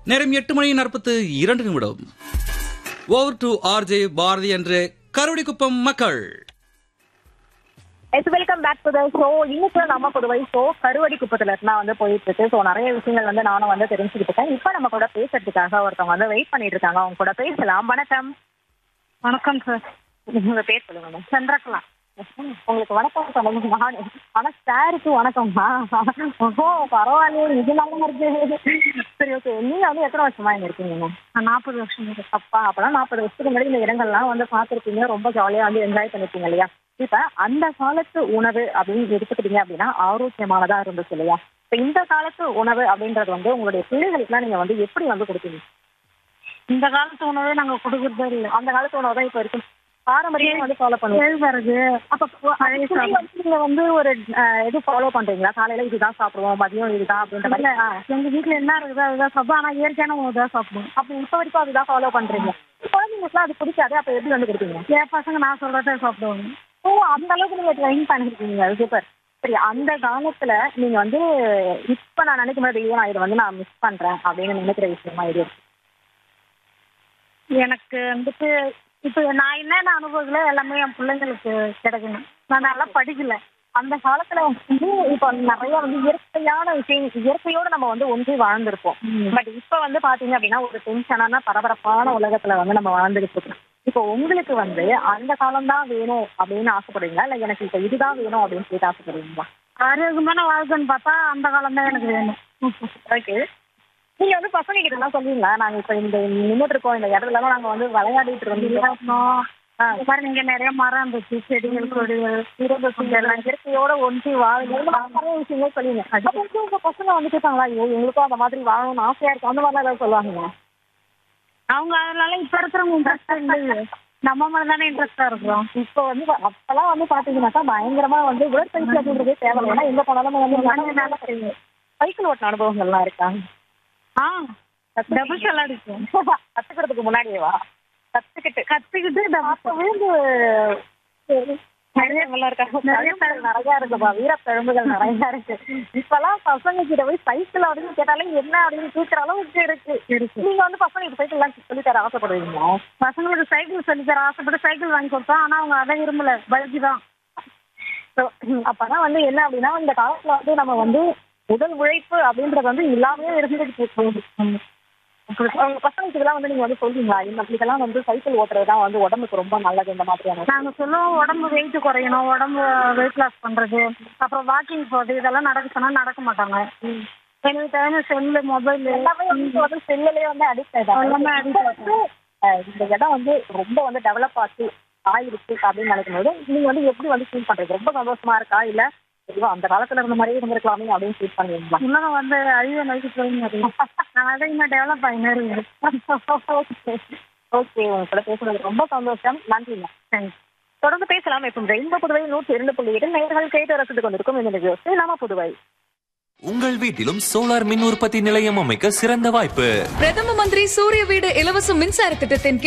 நேரம் எட்டு மணி நாற்பத்து இரண்டு நிமிடம் ஓவர் டு ஆர்ஜே பாரதி என்ற கருடிக்குப்பம் மக்கள் yes welcome back to the show இன்னைக்கு நம்ம புதுவை ஷோ கருவடி குப்பத்துல நான் வந்து போயிட்டு இருக்கு ஸோ நிறைய விஷயங்கள் வந்து நானும் வந்து தெரிஞ்சுக்கிட்டு இருக்கேன் இப்போ நம்ம கூட பேசுறதுக்காக ஒருத்தவங்க வந்து வெயிட் பண்ணிட்டு இருக்காங்க அவங்க கூட பேசலாம் வணக்கம் வணக்கம் சார் உங்க பேர் சொல்லுங்க மேம் சந்திரகலா உங்களுக்கு வணக்கம் சொல்லுங்க நான் ஆனா சாருக்கு வணக்கம்மா ஓ பரவாயில்லையே இது நல்லா இருக்கு சரி ஓகே நீங்க வந்து எத்தனை வருஷமா இங்க இருக்கீங்க மேம் நான் நாற்பது வருஷம் இருக்கு. அப்பா அப்பதான் நாற்பது வருஷத்துக்கு முன்னாடி இந்த இடங்கள்லாம் வந்து பார்த்துருப்பீங்க ரொம்ப ஜாலியா வந்து என்ஜாய் பண்ணிருப்பீங்க இல்லையா இப்ப அந்த காலத்து உணவு அப்படின்னு எடுத்துக்கிட்டீங்க அப்படின்னா ஆரோக்கியமானதா இருந்துச்சு இல்லையா இப்ப இந்த காலத்து உணவு அப்படின்றது வந்து உங்களுடைய பிள்ளைகளுக்குலாம் நீங்க வந்து எப்படி வந்து கொடுப்பீங்க இந்த காலத்து உணவே நாங்க கொடுக்கறதே இல்லை அந்த காலத்து உணவு தான் இப்ப இருக்கு பாரம்பரியம் வந்து ஃபாலோ பண்ணுவோம் கேழ்வரகு அப்ப பழைய அப்படி வந்து நீங்க வந்து ஒரு அஹ், இது ஃபாலோ பண்றீங்களா காலையில இதுதான் சாப்பிடுவோம் மதியம் இதுதான் அப்படின்ற மாதிரி இல்ல எங்க வீட்டுல என்ன இருக்குதோ அதுதான் சாப்பிடுவோம் ஆனா இயற்கையான உணவு தான் சாப்பிடுவோம் அப்ப இப்ப வரைக்கும் அதுதான் ஃபாலோ பண்றீங்க குழந்தைங்களுக்குலாம் அது பிடிக்காது அப்ப எப்படி வந்து கொடுப்பீங்க என் பசங்க நான் சொல்றதே சாப்பிடுவாங்க ஓ அந்த அளவுக்கு நீங்க ட்ரெயின் பண்ணிருக்கீங்க சூப்பர் சரி அந்த காலத்துல நீங்க வந்து இப்ப நான் நினைக்கும் போது ஐயோ நான் இதை வந்து நான் மிஸ் பண்றேன் அப்படின்னு நினைக்கிற விஷயமா இது இருக்கு. எனக்கு வந்துட்டு இப்போ நான் என்னென்ன அனுபவங்களோ எல்லாமே என் பிள்ளைங்களுக்கு கிடைக்கணும் நான் நல்லா படிக்கல அந்த காலத்துல வந்து இப்ப நிறைய வந்து இயற்கையான விஷயம் இயற்கையோட நம்ம வந்து ஒன்றி வாழ்ந்திருப்போம் பட் இப்ப வந்து பாத்தீங்க அப்படின்னா ஒரு டென்ஷனான பரபரப்பான உலகத்துல வந்து நம்ம வாழ்ந்துகிட்டு இருக்கோம் இப்போ உங்களுக்கு வந்து அந்த காலம் தான் வேணும் அப்படின்னு ஆசைப்படுவீங்களா இல்ல எனக்கு இப்ப இதுதான் வேணும் அப்படின்னு சொல்லிட்டு ஆசைப்படுவீங்களா ஆரோக்கியமான வாழ்க்கைன்னு பார்த்தா அந்த காலம் தான் எனக்கு வேணும் ஓகே நீங்க வந்து பசங்க கிட்ட எல்லாம் சொல்லுவீங்களா நாங்க இப்ப இந்த நின்றுட்டு இருக்கோம் இந்த இடத்துல எல்லாம் நாங்க வந்து விளையாடிட்டு இருந்தோம் இருக்கணும். இந்த மாதிரி இங்க நிறைய மரம் இருந்துச்சு செடிகள் கொடிகள் இருபது எல்லாம் இயற்கையோட ஒன்றி வாழுங்க நிறைய விஷயங்கள் சொல்லுவீங்க அப்ப வந்து உங்க பசங்க வந்து கேட்டாங்களா ஐயோ எங்களுக்கும் அந்த மாதிரி வாழணும்னு ஆசையா இருக்கு அந்த மாதிரிலாம் ஏதாவது சொல்லுவாங்க அவங்க அதனால இப்ப இருக்கிறவங்க இன்ட்ரெஸ்ட் இல்லை நம்ம மேல தானே இன்ட்ரெஸ்டா இருக்கிறோம் இப்ப வந்து அப்பெல்லாம் வந்து பாத்தீங்கன்னாக்கா பயங்கரமா வந்து உடற்பயிற்சி அப்படின்றதே தேவை ஏன்னா எங்க போனாலும் வந்து சைக்கிள் ஓட்டின அனுபவங்கள்லாம் இருக்காங்க ஆ டபுள் செல் அடிக்கும் கத்துக்கிறதுக்கு முன்னாடியேவா கத்துக்கிட்டு கத்துக்கிட்டு double அப்ப விழுந்து நிறைய இருக்காங்க நிறைய நிறைய இருக்குப்பா வீரத்தழும்புகள் நிறைய இருக்கு இப்பெல்லாம் பசங்க கிட்ட போய் சைக்கிள் அப்படின்னு கேட்டாலே என்ன அப்படின்னு கேட்கிற அளவுக்கு இருக்கு இருக்கு நீங்க வந்து பசங்களுக்கு சைக்கிள் எல்லாம் சொல்லி தர ஆசைப்படுவீங்களா பசங்களுக்கு சைக்கிள் சொல்லி தர ஆசைப்பட்டு சைக்கிள் வாங்கி கொடுத்தோம் ஆனா அவங்க அதை விரும்பல பைக்கு தான் So, அப்பதான் வந்து என்ன அப்படின்னா இந்த காலத்துல வந்து நம்ம வந்து உடல் உழைப்பு அப்படின்றது வந்து இல்லாமே இருந்துட்டு போகுது உங்க பசங்களுக்கு இதெல்லாம் வந்து நீங்க வந்து சொல்றீங்களா இந்த இதெல்லாம் வந்து சைக்கிள் ஓட்டுறது தான் வந்து உடம்புக்கு ரொம்ப நல்லது இந்த மாதிரியான நாங்க சொல்லுவோம் உடம்பு வெயிட் குறையணும் உடம்பு வெயிட் லாஸ் பண்றது அப்புறம் வாக்கிங் போறது இதெல்லாம் நடக்க சொன்னா நடக்க மாட்டாங்க எனி டைம் செல்லு மொபைல் எல்லாமே வந்து வந்து செல்லுலயே வந்து அடிக்ட் எல்லாமே addict ஆயிட்டாங்க அஹ் இந்த இடம் வந்து ரொம்ப வந்து டெவலப் ஆச்சு ஆயிருக்கு அப்படின்னு நினைக்கும் போது நீங்க வந்து எப்படி வந்து ஃபீல் பண்றீங்க ரொம்ப சந்தோஷமா இருக்கா இல்ல ஐயோ அந்த காலத்துல இருந்த மாதிரியே இருந்திருக்கலாமே அப்படின்னு ஃபீல் பண்ணுவீங்களா உலகம் வந்து அழிய நோக்கி போயிங்க நான் அதை இன்னும் டெவலப் ஆகி நேருங்க ஓகே உங்க கூட பேசுறது ரொம்ப சந்தோஷம் நன்றிங்க தேங்க்ஸ் தொடர்ந்து பேசலாம் இப்போ ரெயின்போ புதுவை நூற்றி இரண்டு புள்ளி எட்டு நேர்கள் கேட்டு ரசித்துக் கொண்டிருக்கும் இந்த நிகழ்ச்சி நாம புதுவை உங்கள் வீட்டிலும் சோலார் மின் உற்பத்தி நிலையம் அமைக்க சிறந்த வாய்ப்பு பிரதம மந்திரி சூரிய வீடு இலவச மின்சார திட்டத்தின் கீழ்